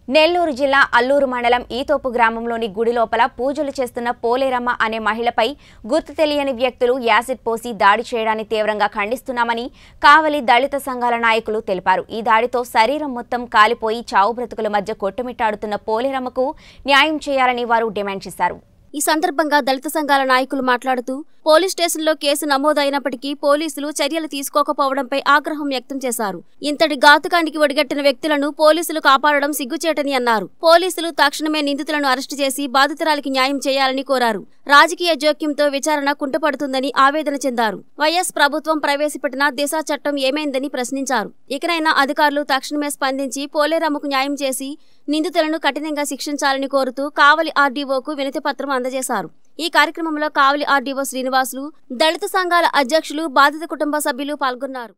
నెల్లూరు జిల్లా అల్లూరు మండలం ఈతోపు గ్రామంలోని గుడి లోపల పూజలు చేస్తున్న పోలేరమ్మ అనే మహిళపై గుర్తు తెలియని వ్యక్తులు యాసిడ్ పోసి దాడి చేయడాన్ని తీవ్రంగా ఖండిస్తున్నామని కావలి దళిత సంఘాల నాయకులు తెలిపారు ఈ దాడితో శరీరం మొత్తం కాలిపోయి చావు బ్రతుకుల మధ్య కొట్టుమిట్టాడుతున్న పోలేరమ్మకు న్యాయం చేయాలని వారు డిమాండ్ చేశారు ఈ సందర్భంగా దళిత సంఘాల నాయకులు మాట్లాడుతూ పోలీస్ స్టేషన్లో కేసు నమోదైనప్పటికీ పోలీసులు చర్యలు తీసుకోకపోవడంపై ఆగ్రహం వ్యక్తం చేశారు ఇంతటి ఘాతుకానికి ఒడిగట్టిన వ్యక్తులను పోలీసులు కాపాడడం సిగ్గుచేటని అన్నారు పోలీసులు తక్షణమే నిందితులను అరెస్టు చేసి బాధితురాలికి న్యాయం చేయాలని కోరారు రాజకీయ జోక్యంతో విచారణ కుంటపడుతుందని ఆవేదన చెందారు వైఎస్ ప్రభుత్వం ప్రవేశపెట్టిన దిశ చట్టం ఏమైందని ప్రశ్నించారు ఇకనైనా అధికారులు తక్షణమే స్పందించి పోలేరమ్మకు న్యాయం చేసి నిందితులను కఠినంగా శిక్షించాలని కోరుతూ కావలి ఆర్డీఓకు వినతి పత్రం అందజేశారు ఈ కార్యక్రమంలో కావలి ఆర్డీఓ శ్రీనివాసులు దళిత సంఘాల అధ్యక్షులు బాధిత కుటుంబ సభ్యులు పాల్గొన్నారు